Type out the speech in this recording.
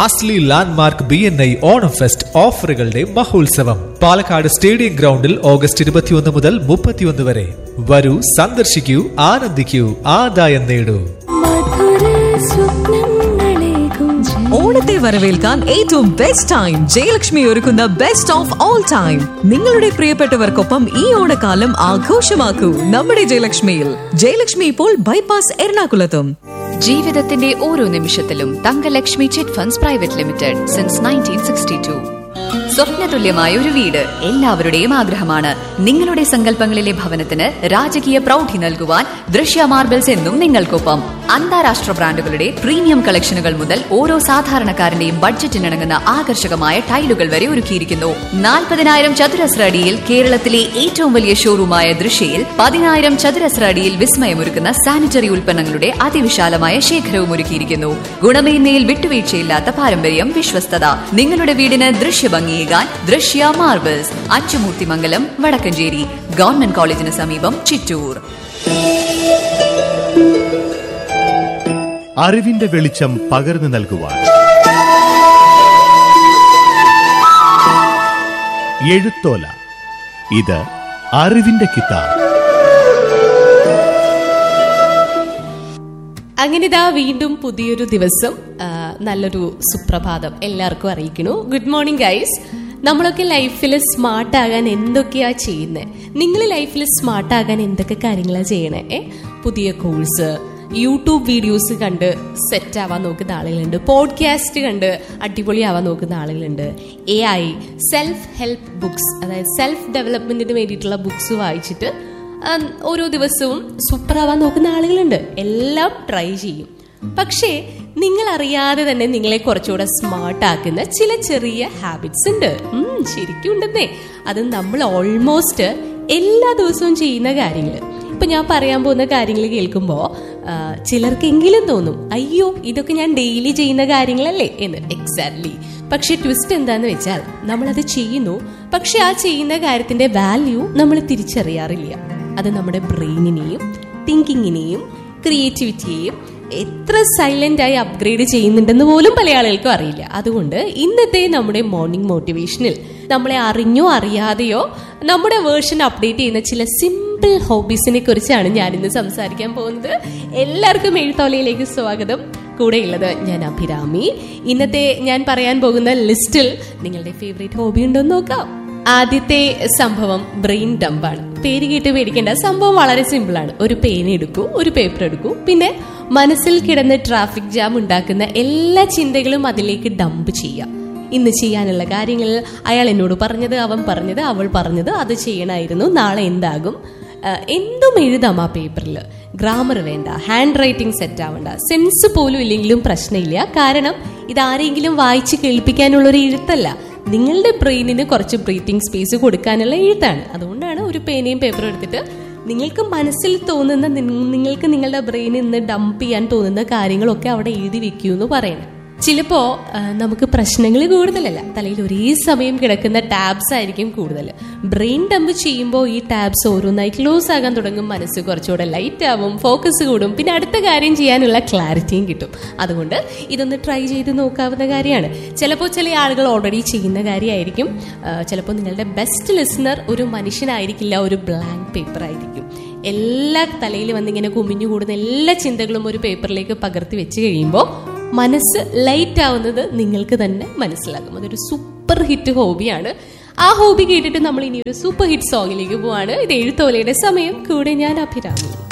അസ്ലി Landmark B N I Onam fest ഓഫറുകളുടെ മഹോത്സവം Palakkad stadium ഗ്രൗണ്ടിൽ ഓഗസ്റ്റ് ഇരുപത്തിയൊന്ന് മുതൽ മുപ്പത്തിയൊന്ന് വരെ വരൂ സന്ദർശിക്കൂ ആനന്ദിക്കൂ ആദായം നേടൂ മധുര സ്വപ്നങ്ങളേകും ഓണത്തെ വരവേൽക്കാൻ ഏറ്റവും ബെസ്റ്റ് ടൈം ജയലക്ഷ്മി ഒരുക്കുന്ന ബെസ്റ്റ് ഓഫ് ഓൾ ടൈം നിങ്ങളുടെ പ്രിയപ്പെട്ടവർക്കൊപ്പം ഈ ഓണക്കാലം ആഘോഷമാക്കൂ നമ്മുടെ ജയലക്ഷ്മിയിൽ ജയലക്ഷ്മി ഇപ്പോൾ ബൈപ്പാസ് എറണാകുളത്തും ജീവിതത്തിന്റെ ഓരോ നിമിഷത്തിലും Thangalakshmi chit funds private limited since nineteen sixty two സ്വപ്നതുല്യമായ ഒരു വീട് എല്ലാവരുടെയും ആഗ്രഹമാണ് നിങ്ങളുടെ സങ്കല്പങ്ങളിലെ ഭവനത്തിന് രാജകീയ പ്രൗഢി നൽകുവാൻ ദൃശ്യ മാർബിൾസ് എന്നും നിങ്ങൾക്കൊപ്പം അന്താരാഷ്ട്ര ബ്രാൻഡുകളുടെ പ്രീമിയം കളക്ഷനുകൾ മുതൽ ഓരോ സാധാരണക്കാരന്റെയും ബഡ്ജറ്റിനിണങ്ങുന്ന ആകർഷകമായ ടൈലുകൾ വരെ ഒരുക്കിയിരിക്കുന്നു നാൽപ്പതിനായിരം ചതുരശ്ര അടിയിൽ കേരളത്തിലെ ഏറ്റവും വലിയ ഷോറൂമായ ദൃശ്യയിൽ പതിനായിരം ചതുരശ്ര അടിയിൽ വിസ്മയമൊരുക്കുന്ന സാനിറ്ററി ഉൽപ്പന്നങ്ങളുടെ അതിവിശാലമായ ശേഖരവും ഒരുക്കിയിരിക്കുന്നു ഗുണമേന്മയിൽ വിട്ടുവീഴ്ചയില്ലാത്ത പാരമ്പര്യം വിശ്വസ്തത നിങ്ങളുടെ വീടിന് ദൃശ്യഭംഗിയേകാൻ ദൃശ്യ മാർബിൾസ് അച്ചുമൂർത്തിമംഗലം വടക്കഞ്ചേരി ഗവൺമെന്റ് കോളേജിന് സമീപം ചിറ്റൂർ അറിവിന്റെ വെളിച്ചം പകർന്നു നൽകുവാൻ എഴുത്തോല ഇത് അറിവിന്റെ കിതാബ് അങ്ങനെ ഇതാ വീണ്ടും പുതിയൊരു ദിവസം ആ, നല്ലൊരു സുപ്രഭാതം എല്ലാവർക്കും അറിയിക്കണു ഗുഡ് മോർണിംഗ് ഗൈസ് നമ്മളൊക്കെ ലൈഫിൽ സ്മാർട്ട് ആകാൻ എന്തൊക്കെയാ ചെയ്യുന്നത് നിങ്ങൾ ലൈഫിൽ സ്മാർട്ട് ആകാൻ എന്തൊക്കെ കാര്യങ്ങളാണ് ചെയ്യണേ ഏ പുതിയ കോഴ്സ് യൂട്യൂബ് വീഡിയോസ് കണ്ട് സെറ്റ് ആവാൻ നോക്കുന്ന ആളുകളുണ്ട് പോഡ്കാസ്റ്റ് കണ്ട് അടിപൊളിയാവാൻ നോക്കുന്ന ആളുകളുണ്ട് A I self help books അതായത് സെൽഫ് ഡെവലപ്മെന്റിന് വേണ്ടിയിട്ടുള്ള ബുക്സ് വായിച്ചിട്ട് ഉം, ഓരോ ദിവസവും സൂപ്പറാവാൻ നോക്കുന്ന ആളുകളുണ്ട് എല്ലാം ട്രൈ ചെയ്യും പക്ഷേ നിങ്ങൾ അറിയാതെ തന്നെ നിങ്ങളെ കുറച്ചുകൂടെ സ്മാർട്ട് ആക്കുന്ന ചില ചെറിയ ഹാബിറ്റ്സ് ഉണ്ട് ഉം, ശരിക്കും ഉണ്ടെന്നേ അത് നമ്മൾ ഓൾമോസ്റ്റ് എല്ലാ ദിവസവും ചെയ്യുന്ന കാര്യങ്ങൾ ഇപ്പൊ ഞാൻ പറയാൻ പോകുന്ന കാര്യങ്ങൾ കേൾക്കുമ്പോൾ ചിലർക്കെങ്കിലും തോന്നും അയ്യോ ഇതൊക്കെ ഞാൻ ഡെയിലി ചെയ്യുന്ന കാര്യങ്ങളല്ലേ എന്ന് എക്സാക്ട്ലി പക്ഷെ ട്വിസ്റ്റ് എന്താന്ന് വെച്ചാൽ നമ്മളത് ചെയ്യുന്നു പക്ഷെ ആ ചെയ്യുന്ന കാര്യത്തിന്റെ വാല്യൂ നമ്മൾ തിരിച്ചറിയാറില്ല അത് നമ്മുടെ ബ്രെയിനിനെയും തിങ്കിങ്ങിനെയും ക്രിയേറ്റിവിറ്റിയെയും എത്ര സൈലന്റ് ആയി അപ്ഗ്രേഡ് ചെയ്യുന്നുണ്ടെന്ന് പോലും പല ആളുകൾക്കും അറിയില്ല അതുകൊണ്ട് ഇന്നത്തെ നമ്മുടെ മോർണിംഗ് മോട്ടിവേഷനിൽ നമ്മളെ അറിഞ്ഞോ അറിയാതെയോ നമ്മുടെ വേർഷൻ അപ്ഡേറ്റ് ചെയ്യുന്ന ചില സിമ്പിൾ ഹോബീസിനെ കുറിച്ചാണ് ഞാൻ ഇന്ന് സംസാരിക്കാൻ പോകുന്നത് എല്ലാവർക്കും എഴുത്തോലയിലേക്ക് സ്വാഗതം കൂടെയുള്ളത് ഞാൻ അഭിരാമി ഇന്നത്തെ ഞാൻ പറയാൻ പോകുന്ന ലിസ്റ്റിൽ നിങ്ങളുടെ ഫേവറേറ്റ് ഹോബി ഉണ്ടോ എന്ന് നോക്കാം ആദ്യത്തെ സംഭവം ബ്രെയിൻ ഡംപാണ് പേര് കേട്ട് പേടിക്കേണ്ട സംഭവം വളരെ സിമ്പിൾ ആണ് ഒരു പേന എടുക്കൂ ഒരു പേപ്പർ എടുക്കൂ പിന്നെ മനസ്സിൽ കിടന്ന് ട്രാഫിക് ജാം ഉണ്ടാക്കുന്ന എല്ലാ ചിന്തകളും അതിലേക്ക് ഡംപ് ചെയ്യാം ഇന്ന് ചെയ്യാനുള്ള കാര്യങ്ങൾ അയാൾ എന്നോട് പറഞ്ഞത് അവൻ പറഞ്ഞത് അവൾ പറഞ്ഞത് അത് ചെയ്യണമായിരുന്നു നാളെ എന്താകും ആ, എന്തും എഴുതാം ആ പേപ്പറിൽ ഗ്രാമർ വേണ്ട ഹാൻഡ് റൈറ്റിംഗ് സെറ്റ് ആവണ്ട സെൻസ് പോലും ഇല്ലെങ്കിലും പ്രശ്നമില്ല കാരണം ഇതാരെങ്കിലും വായിച്ച് കേൾപ്പിക്കാനുള്ള ഒരു എഴുത്തല്ല നിങ്ങളുടെ ബ്രെയിനിന് കുറച്ച് ബ്രീത്തിങ് സ്പേസ് കൊടുക്കാനുള്ള എഴുത്താണ് അതുകൊണ്ടാണ് ഒരു പേനയും പേപ്പറും എടുത്തിട്ട് നിങ്ങൾക്ക് മനസ്സിൽ തോന്നുന്ന നിങ്ങ- നിങ്ങൾക്ക് നിങ്ങളുടെ ബ്രെയിനിൽ നിന്ന് ഡംപ് ചെയ്യാൻ തോന്നുന്ന കാര്യങ്ങളൊക്കെ അവിടെ എഴുതി വെക്കൂ എന്ന് പറയണം ചിലപ്പോ ആ, നമുക്ക് പ്രശ്നങ്ങൾ കൂടുതലല്ല തലയിൽ ഒരേ സമയം കിടക്കുന്ന ടാബ്സ് ആയിരിക്കും കൂടുതൽ ബ്രെയിൻ ഡംപ് ചെയ്യുമ്പോൾ ഈ ടാബ്സ് ഓരോന്നായി ക്ലോസ് ആകാൻ തുടങ്ങും മനസ്സ് കുറച്ചുകൂടെ ലൈറ്റ് ആവും ഫോക്കസ് കൂടും പിന്നെ അടുത്ത കാര്യം ചെയ്യാനുള്ള ക്ലാരിറ്റിയും കിട്ടും അതുകൊണ്ട് ഇതൊന്ന് ട്രൈ ചെയ്ത് നോക്കാവുന്ന കാര്യമാണ് ചിലപ്പോൾ ചില ആളുകൾ ഓൾറെഡി ചെയ്യുന്ന കാര്യമായിരിക്കും ചിലപ്പോൾ നിങ്ങളുടെ ബെസ്റ്റ് ലിസണർ ഒരു മനുഷ്യനായിരിക്കില്ല ഒരു ബ്ലാങ്ക് പേപ്പർ ആയിരിക്കും എല്ലാ തലയിൽ വന്നിങ്ങനെ കുമിഞ്ഞു കൂടുന്ന എല്ലാ ചിന്തകളും ഒരു പേപ്പറിലേക്ക് പകർത്തി വെച്ച് കഴിയുമ്പോൾ മനസ്സ് ലൈറ്റ് ആവുന്നത് നിങ്ങൾക്ക് തന്നെ മനസ്സിലാകും അതൊരു സൂപ്പർ ഹിറ്റ് ഹോബിയാണ് ആ ഹോബി കേട്ടിട്ട് നമ്മൾ ഇനി ഒരു സൂപ്പർ ഹിറ്റ് സോങ്ങിലേക്ക് പോവാണ് ഇത് എഴുത്തോലയുടെ സമയം കൂടെ ഞാൻ അഭിരാമി